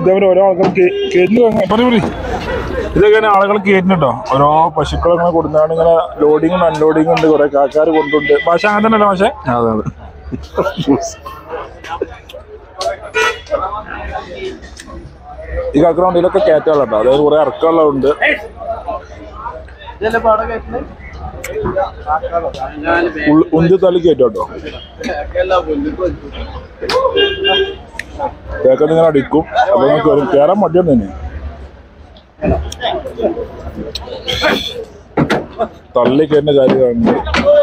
ഇതേപോലെ ഓരോ ആളുകൾ കയറ്റി പറയും പറയും ഇതൊക്കെയാണ് ആളുകൾ കയറ്റുന്നുണ്ടോ ഓരോ പശുക്കളെ ഇങ്ങനെ കൊടുത്താണ് ഇങ്ങനെ ലോഡിങ്ങും അൺലോഡിങ്ങും ഉണ്ട് കുറെ കാക്കാർ കൊണ്ടുണ്ട് ഭാഷ അങ്ങനെ തന്നെയല്ലേ ഭാഷ അതെ അതെ ഈ കാക്കറ വണ്ടിയിലൊക്കെ കയറ്റാനുള്ളട്ടോ അതായത് കുറെ ഇറക്കാനുള്ളതുണ്ട് ഉൾ- ഉന്തി തള്ളി കയറ്റാട്ടോ കേക്കത്ത് ഇങ്ങനെ അടിക്കും അപ്പൊ നമുക്ക് വരും കയറാൻ മടിയാണ് തന്നെ തള്ളി കയറുന്ന കാര്യം കാണുന്നത്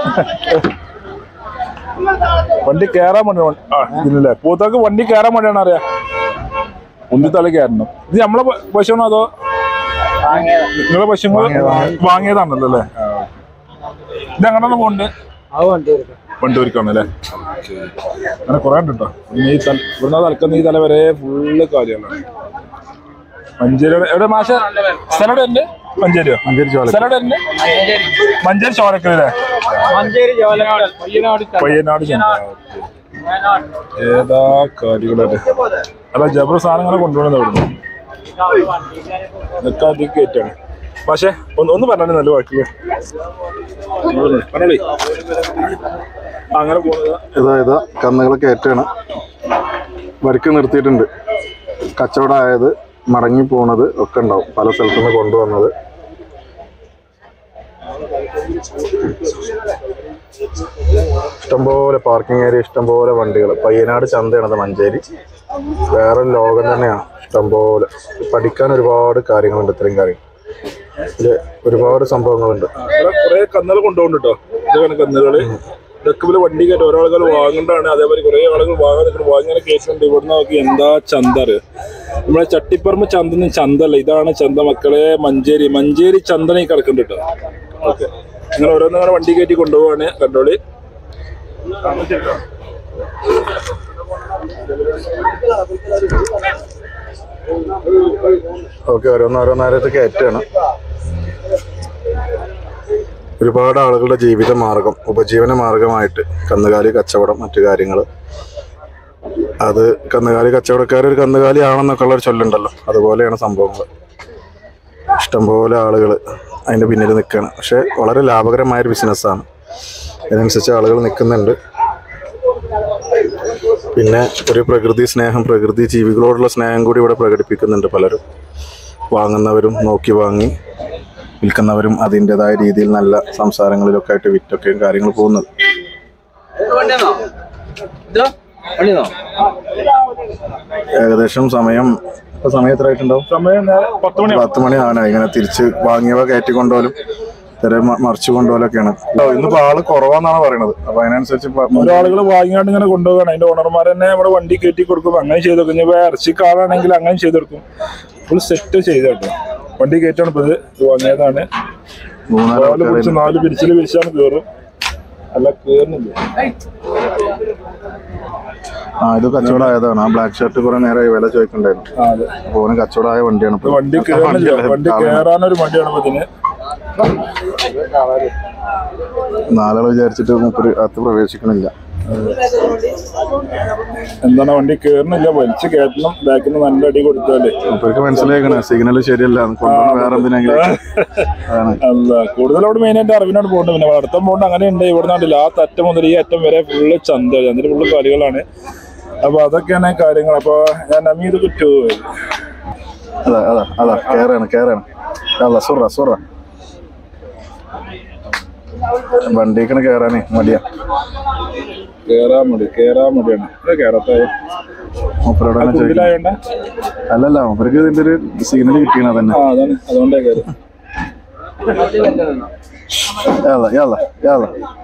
വണ്ടി കയറാൻ മടി ആ ഇതിലല്ലേ പൂത്താക്ക് വണ്ടി കയറാൻ മടിയാണ് അറിയാം ഉന്തി തള്ളി കയറണം ഇത് നമ്മളെ പ- പശുവാണോ അതോ നിങ്ങളെ പശുങ്ങൾ വാങ്ങിയതാണല്ലോ അല്ലേ ഇത് എങ്ങനെ പോണ്ട് വണ്ടൂരിക്കാണ് അല്ലേ അങ്ങനെ കുറെ ഉണ്ട് കേട്ടോ ഈ തല ഇവിടുന്ന് തലക്കുന്ന ഈ തല വരെ ഫുള്ള് കാര്യങ്ങളാണ് മഞ്ചേരിയുടെ എവിടെ മാഷ സ്ഥലം എവിടെ ഉണ്ട് മഞ്ചേരിയോ മഞ്ചേരി ചോല സ്ഥലം എവിടെ ഉണ്ട് മഞ്ചേരി ചോരക്കല്ലേ മഞ്ചേരി ജോലനാട് പയ്യനാട് പയ്യനാട് ചെന്ന ഏതാ കാര്യങ്ങളല്ലേ അല്ല ജബർ സാധനങ്ങളെ കൊണ്ടുപോകുന്നത് ഇവിടുന്ന് ഇതൊക്കെ അധികം കയറ്റാണ് പക്ഷേ ഒന്ന് ഒന്ന് പറഞ്ഞാലേ നല്ല വാക്കില് പറഞ്ഞോളി അങ്ങനെ പോകുന്നത് ഇതാ ഇതാ കന്നുകൾ കയറ്റാണ് വരിക്ക് നിർത്തിയിട്ടുണ്ട് കച്ചവടമായത് മടങ്ങി പോണത് ഒക്കെ ഉണ്ടാവും പല സ്ഥലത്തുനിന്ന് കൊണ്ടുവന്നത് ഇഷ്ടംപോലെ പാർക്കിംഗ് ഏരിയ ഇഷ്ടംപോലെ വണ്ടികൾ പയ്യനാട് ചന്തയാണത് മഞ്ചേരി വേറെ ലോകം തന്നെയാണ് ഇഷ്ടംപോലെ പഠിക്കാൻ ഒരുപാട് കാര്യങ്ങളുണ്ട് ഇത്രയും കാര്യം ഇതില് ഒരുപാട് സംഭവങ്ങളുണ്ട് ഇവിടെ കുറെ കന്നുകൾ കൊണ്ടുപോകുന്നുണ്ട് കേട്ടോ ഇതൊക്കെയാണ് കന്നുകള് ഇതൊക്കെ ഇവര് വണ്ടി കയറ്റി ഓരോ ആളുകൾ വാങ്ങണ്ടാണ് അതേപോലെ കുറെ ആളുകൾ വാങ്ങാൻ നിൽക്കുന്നത് വാങ്ങിങ്ങനെ കേസുണ്ട് ഇവിടുന്ന് നോക്കി എന്താ ചന്ത അറിയോ നമ്മളെ ചട്ടിപ്പറമ്പ് ചന്ത ചന്തല്ല ഇതാണ് ചന്ത മക്കളെ മഞ്ചേരി മഞ്ചേരി ചന്തന ഈ കിടക്കുന്നുണ്ട് കേട്ടോ ഓക്കെ നിങ്ങൾ ഓരോന്നിങ്ങനെ വണ്ടി കയറ്റി കൊണ്ടുപോവാണ് കണ്ടോളി ഓക്കെ ഓരോന്നോരോന്നേരത്ത് കയറ്റാണ് ഒരുപാട് ആളുകളുടെ ജീവിത മാർഗം ഉപജീവന മാർഗമായിട്ട് കന്നുകാലി കച്ചവടം മറ്റു കാര്യങ്ങൾ അത് കന്നുകാലി കച്ചവടക്കാർ ഒരു കന്നുകാലി ആണെന്നൊക്കെ ഉള്ള ഒരു ചൊല്ലുണ്ടല്ലോ അതുപോലെയാണ് സംഭവങ്ങൾ ഇഷ്ടംപോലെ ആളുകൾ അതിൻ്റെ പിന്നിൽ നിൽക്കുകയാണ് പക്ഷേ വളരെ ലാഭകരമായ ഒരു ബിസിനസ്സാണ് അതിനനുസരിച്ച് ആളുകൾ നിൽക്കുന്നുണ്ട് പിന്നെ ഒരു പ്രകൃതി സ്നേഹം പ്രകൃതി ജീവികളോടുള്ള സ്നേഹം കൂടി ഇവിടെ പ്രകടിപ്പിക്കുന്നുണ്ട് പലരും വാങ്ങുന്നവരും നോക്കി വാങ്ങി വിൽക്കുന്നവരും അതിൻ്റെതായ രീതിയിൽ നല്ല സംസാരങ്ങളിലൊക്കെ ആയിട്ട് വിറ്റൊക്കെയും കാര്യങ്ങൾ പോകുന്നത് ഏകദേശം സമയം ഇപ്പൊ സമയം എത്ര ആയിട്ടുണ്ടാവും സമയം നേരെ പത്ത് മണി പത്ത് മണി ആണ് ഇങ്ങനെ തിരിച്ച് വാങ്ങിയവ കയറ്റി കൊണ്ടുപോലും ചില മറിച്ചു കൊണ്ടുപോലൊക്കെയാണ് ഇന്നിപ്പോ ആള് കുറവാന്നാണ് പറയണത് അപ്പൊ അതിനനുസരിച്ച് പ- ഓരോ ആളുകൾ വാങ്ങിയാണ്ട് ഇങ്ങനെ കൊണ്ടുപോകണം അതിന്റെ ഓണർമാർ തന്നെ നമ്മുടെ വണ്ടി കയറ്റി കൊടുക്കും അങ്ങനെ ചെയ്ത് കൊടുക്കും ഇനി ഇറച്ചിക്ക് ആളാണെങ്കിൽ അങ്ങനെ ചെയ്ത് കൊടുക്കും ഫുൾ സെറ്റ് ചെയ്ത് കേട്ടോ വണ്ടി കയറ്റാണ് ഇപ്പൊ ഇത് ഇത് വാങ്ങിയതാണ് മൂന്നാല് നാല് ആൾക്കാര് പിടിച്ച് നാല് പിരിച്ചില് പിരിച്ചാണ് കയറും അല്ല കേറുന്നില്ല ആ ഇത് കച്ചവടം ആയതാണ് ആ ബ്ലാക്ക് ഷർട്ട് കുറെ നേരമായി വില ചോദിക്കണ്ടായിരുന്നു ആ അതെ അപ്പൊ ഓന് കച്ചവടമായ വണ്ടിയാണ് ഇത് ഇപ്പൊ. വണ്ടി കയറുന്നില്ല വണ്ടി കയറാനൊരു വണ്ടിയാണ് ഇപ്പൊ ഇതിന് നാലാള് വിചാരിച്ചിട്ട് മൂപ്പര് അകത്ത് പ്രവേശിക്കണില്ല എന്താണ് വണ്ടി കയറുന്നില്ല വലിച്ച് കയറ്റണം ബാക്കിൽ നിന്ന് നല്ല അടി കൊടുത്താലേ മൂപ്പർക്ക് മനസ്സിലാക്കണേ സിഗ്നൽ ശരിയല്ല കൊണ്ടുവന്ന് വേറെ എന്തിനെങ്കിലും അതാണ് അല്ല കൂടുതൽ അവിടെ മെയിൻ ആയിട്ട് അറിവിനോട് പോകുന്നുണ്ട് പിന്നെ വളർത്താൻ പോകുന്നത് അങ്ങനെ ഉണ്ട് ഇവിടെ നാട്ടിൽ ആ തറ്റം മുതൽ ഈ അറ്റം വരെ ഫുള്ള് ചന്ത ചന്തയിൽ ഫുള്ള് കളികളാണ് അപ്പൊ അതൊക്കെയാണ് കാര്യങ്ങൾ അപ്പൊ ഞാൻ അമ്മി ഇത് കിട്ടുമോ അതാ അതാ അതാ കേറാണ് കേറാണ് അതാ സുറ സുറ വണ്ടിക്കണ് കേറാനേ മടിയാ കേറാൻ മതി കേറാൻ മതിയാണ് ഇത് കേറത്തായ മൂപ്പരോട് തന്നെ ചോദിക്കും കുണ്ടിലായോണ്ട അല്ലല്ല മൂപ്പർക്ക് ഇതിന്റെ ഒരു സിഗ്നൽ കിട്ടിയാണ് തന്നെ ആ അതാണ് അതുകൊണ്ടേ കയറി യാള യാള യാള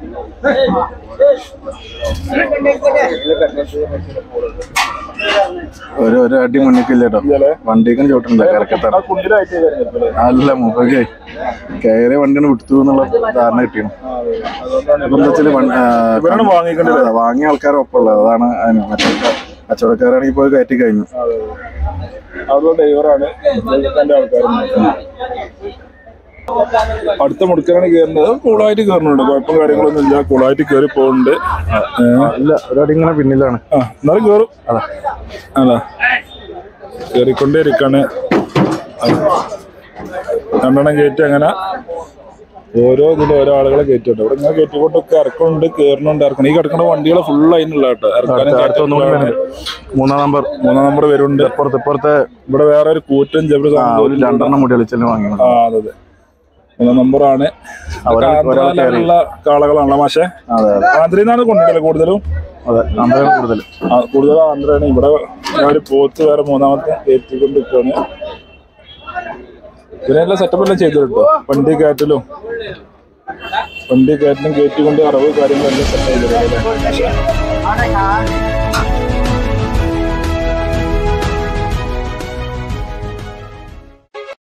ഒരു ഒരു അടി മുന്നിക്കില്ല കേട്ടോ വണ്ടിക്കും ചോട്ടുണ്ട് കിടക്കത്താണ് ആ കുണ്ടിലായിട്ട് കയറി അല്ല മൂപ്പർക്ക് കയറിയ വണ്ടിയാണ് വിട്ടു എന്നുള്ള ധാരണ കിട്ടിയാണ് ഇപ്പൊ എന്താ വെച്ചാല് വൺ- ആ, ഇവരാണ് വാങ്ങിക്കേണ്ടത് അതെ, വാങ്ങിയ ആൾക്കാരൊപ്പം ഉള്ളത് അതാണ് അതിന് മറ്റേ കച്ചവടക്കാരാണെങ്കിൽ പോയി കയറ്റി കഴിഞ്ഞു അതുകൊണ്ട് ഡ്രൈവറാണ് എന്റെ ആൾക്കാരുണ്ട് അടുത്ത മുടുക്കലാണ് കയറുന്നത് കൂളായിട്ട് കയറുന്നുണ്ട് കുഴപ്പം കാര്യങ്ങളൊന്നും ഇല്ല കൂളായിട്ട് കയറി പോകുന്നുണ്ട് ഇല്ല ഒരടി ഇങ്ങനെ പിന്നിലാണ് ആ എന്നാലും കയറും അല്ല കയറിക്കൊണ്ടേ ഇരിക്കാണ് രണ്ടെണ്ണം കയറ്റി അങ്ങനെ ഓരോ ഇതിലും ഓരോ ആളുകളെ കയറ്റിട്ടുണ്ട് ഇവിടെ ഇങ്ങനെ കയറ്റിക്കൊണ്ടൊക്കെ ഇറക്കുന്നുണ്ട് കയറുന്നുണ്ട് ഇറക്കണം ഈ കിടക്കുന്ന വണ്ടികളെ ഫുൾ അതിനുള്ള കേട്ടോ ഇറക്കാനും അടുത്ത ഒന്നുകൂടി കയറ്റാനും വരുന്നുണ്ട്. മൂന്നാം നമ്പർ മൂന്നാം നമ്പർ വരുന്നുണ്ട് ഇപ്പുറത്ത് ഇപ്പുറത്തെ ഇവിടെ വേറെ ഒരു കൂറ്റൻ ജബർ ആ, ഒരു രണ്ടെണ്ണം മുടി കളിച്ചെല്ലാം വാങ്ങി ആ അതെ അതെ മൂന്നാം നമ്പറാണ് അവരെ ഒരാൾ കയറി. ആന്ധ്രയിലുള്ള കാളകളാണല്ലോ മാഷെ അതെ അതെ ആന്ധ്രയിൽ നിന്നാണ് കൊണ്ടുവരല് കൂടുതലും അതെ നമ്പർ കൂടുതൽ ആ, കൂടുതലും ആന്ധ്രയാണ് ഇവിടെ ഒരു പോത്ത് വേറെ മൂന്നാമത്തെ കയറ്റിക്കൊണ്ടിരിക്കുകയാണ് ഇതിനെല്ലാം സെറ്റപ്പ് എല്ലാം ചെയ്തിട്ടോ വണ്ടി കയറ്റലും വണ്ടി കയറ്റലും കയറ്റിക്കൊണ്ട് അറവ് കാര്യങ്ങളെല്ലാം സെറ്റ് ചെയ്തിട്ടുണ്ട്